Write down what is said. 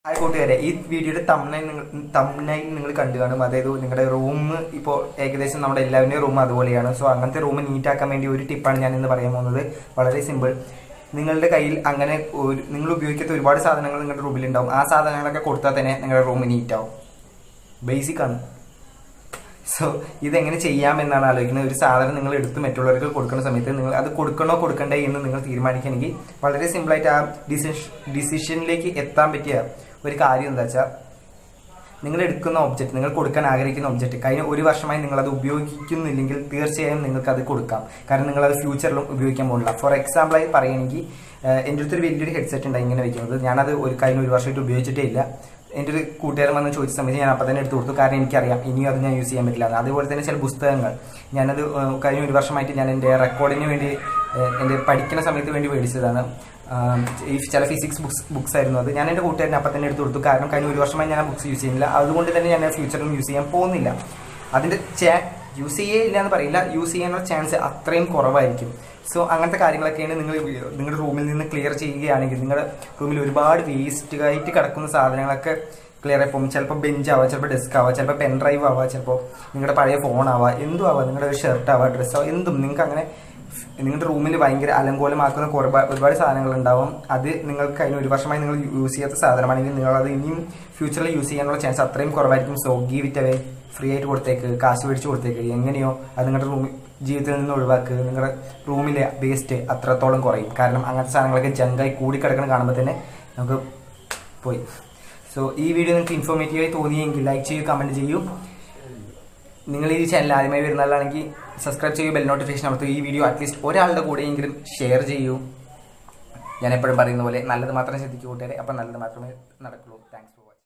Hi കൂട്ടുകാരെ ഈ വീഡിയോയുടെ തമ്മനൈൽ നിങ്ങൾ തമ്മനൈൽ നിങ്ങൾ കണ്ടു കാണും അതായത് നിങ്ങളുടെ റൂം ഇപ്പോൾ ഏകദേശം നമ്മുടെ എല്ലാവരുടെയും റൂം അതുപോലെയാണ് സോ അങ്ങനത്തെ റൂം നീറ്റാക്കാൻ വേണ്ടി ഒരു ടിപ്പാണ് ഞാൻ ഇന്ന് പറയാൻ പോകുന്നത് വളരെ സിമ്പിൾ നിങ്ങളുടെ കയ്യിൽ അങ്ങനെ ഒരു നിങ്ങൾ ഉപയോഗിക്കാത്ത ഒരുപാട് സാധനങ്ങൾ നിങ്ങളുടെ റൂമിൽ ഉണ്ടാവും ആ സാധനങ്ങളൊക്കെ കൊടുത്താൽ തന്നെ നിങ്ങളുടെ റൂം നീറ്റാവും ബേസിക് ആണ് സോ ഇതെങ്ങനെ ചെയ്യാമെന്നാണ് ആലോചിക്കുന്നത് ഒരു സാധനം നിങ്ങൾ എടുത്ത് മറ്റുള്ളവർക്ക് കൊടുക്കുന്ന സമയത്ത് നിങ്ങൾ അത് കൊടുക്കണോ കൊടുക്കണ്ടേ എന്ന് നിങ്ങൾ തീരുമാനിക്കണമെങ്കിൽ വളരെ സിമ്പിളായിട്ട് ആ ഡിസിഷൻ ഡിസിഷനിലേക്ക് എത്താൻ പറ്റിയ ഒരു കാര്യം എന്താ വെച്ചാൽ നിങ്ങൾ എടുക്കുന്ന ഒബ്ജക്റ്റ് നിങ്ങൾ കൊടുക്കാൻ ആഗ്രഹിക്കുന്ന ഒബ്ജക്റ്റ് കഴിഞ്ഞ ഒരു വർഷമായി നിങ്ങൾ അത് ഉപയോഗിക്കുന്നില്ലെങ്കിൽ തീർച്ചയായും നിങ്ങൾക്ക് അത് കൊടുക്കാം കാരണം നിങ്ങൾ അത് ഫ്യൂച്ചറിലും ഉപയോഗിക്കാൻ പോകുന്നില്ല ഫോർ എക്സാമ്പിളായി പറയുകയാണെങ്കിൽ എൻ്റെ അടുത്തൊരു വലിയൊരു ഹെഡ്സെറ്റ് ഉണ്ട് ഇങ്ങനെ വെക്കുന്നത് ഞാനത് ഒരു കഴിഞ്ഞ ഒരു വർഷമായിട്ട് ഉപയോഗിച്ചിട്ടേ ഇല്ല എൻ്റെ ഒരു കൂട്ടുകാരൻ വന്ന് ചോദിച്ച സമയത്ത് ഞാൻ അപ്പം തന്നെ എടുത്തു കൊടുത്തു കാരണം എനിക്കറിയാം ഇനിയും അത് ഞാൻ യൂസ് ചെയ്യാൻ പറ്റില്ല എന്ന്. അതുപോലെ തന്നെ ചില പുസ്തകങ്ങൾ ഞാനത് ഏഹ്, കഴിഞ്ഞ ഒരു വർഷമായിട്ട് ഞാൻ എൻ്റെ റെക്കോർഡിന് വേണ്ടി ഏഹ്, എൻ്റെ പഠിക്കുന്ന സമയത്ത് വേണ്ടി മേടിച്ചതാണ് ആം, ഈ ചില ഫിസിക്സ് ബുക്സ് ബുക്സ് ആയിരുന്നു അത് ഞാൻ എൻ്റെ കൂട്ടുകാരനെ അപ്പം തന്നെ എടുത്തു കൊടുത്തു കാരണം കഴിഞ്ഞ ഒരു വർഷമായി ഞാൻ ആ ബുക്സ് യൂസ് ചെയ്യുന്നില്ല അതുകൊണ്ട് തന്നെ ഞാൻ ഫ്യൂച്ചറിലും യൂസ് ചെയ്യാൻ പോകുന്നില്ല അതിൻ്റെ യൂസ് ചെയ്യേ ഇല്ല എന്ന് പറയില്ല യൂസ് ചെയ്യാനുള്ള ചാൻസ് അത്രയും കുറവായിരിക്കും സോ അങ്ങനത്തെ കാര്യങ്ങളൊക്കെയാണ് നിങ്ങൾ നിങ്ങളുടെ റൂമിൽ നിന്ന് ക്ലിയർ ചെയ്യുകയാണെങ്കിൽ നിങ്ങളുടെ റൂമിൽ ഒരുപാട് വേസ്റ്റ് ആയിട്ട് കിടക്കുന്ന സാധനങ്ങളൊക്കെ ക്ലിയർ ആയി പോകും ചിലപ്പോൾ ബെഞ്ച് ആവാം ചിലപ്പോൾ ഡെസ്ക് ആവാം ചിലപ്പോൾ പെൻ ഡ്രൈവ് ആവാം ചിലപ്പോൾ നിങ്ങളുടെ പഴയ ഫോൺ ആവാം എന്തും ആവാം നിങ്ങളുടെ ഒരു ഷർട്ട് ആവാം ഡ്രസ്സ് ആവാം എന്തും നിങ്ങൾക്ക് അങ്ങനെ നിങ്ങളുടെ റൂമിൽ ഭയങ്കര അലങ്കോലമാക്കുന്ന കുറേ ഒരുപാട് സാധനങ്ങൾ ഉണ്ടാവും അത് നിങ്ങൾക്ക് കഴിഞ്ഞ ഒരു വർഷമായി നിങ്ങൾ യൂസ് ചെയ്യാത്ത സാധനമാണെങ്കിൽ നിങ്ങൾ അത് ഇനിയും ഫ്യൂച്ചറിൽ യൂസ് ചെയ്യാനുള്ള ചാൻസ് അത്രയും കുറവായിരിക്കും so give it away free ആയിട്ട് കൊടുത്തേക്ക് കാശ് മേടിച്ച് കൊടുത്തേക്ക് എങ്ങനെയോ അത് നിങ്ങളുടെ റൂമിൽ ജീവിതത്തിൽ നിന്ന് ഒഴിവാക്കുക നിങ്ങളുടെ റൂമിലെ വേസ്റ്റ് അത്രത്തോളം കുറയും കാരണം അങ്ങനത്തെ സാധനങ്ങളൊക്കെ ജങ്കായി കൂടിക്കിടക്കണം കാണുമ്പോൾ തന്നെ നമുക്ക് പോയി സോ ഈ വീഡിയോ നിങ്ങൾക്ക് ഇൻഫോർമേറ്റീവായി തോന്നിയെങ്കിൽ ലൈക്ക് ചെയ്യൂ കമൻറ്റ് ചെയ്യൂ നിങ്ങൾ ഈ ചാനൽ ആദ്യമായി വരുന്ന ആളാണെങ്കിൽ സബ്സ്ക്രൈബ് ചെയ്യൂ ബെൽ നോട്ടിഫിക്കേഷൻ അമർത്തൂ ഈ വീഡിയോ അറ്റ്ലീസ്റ്റ് ഒരാളുടെ കൂടെയെങ്കിലും ഷെയർ ചെയ്യൂ ഞാൻ എപ്പോഴും പറയുന്ന പോലെ നല്ലത് മാത്രമേ ശ്രദ്ധിക്കൂ കൂട്ടുകാരെ അപ്പം നല്ലത് മാത്രമേ നടക്കുള്ളൂ താങ്ക്സ് ഫോർ വാച്ചിങ്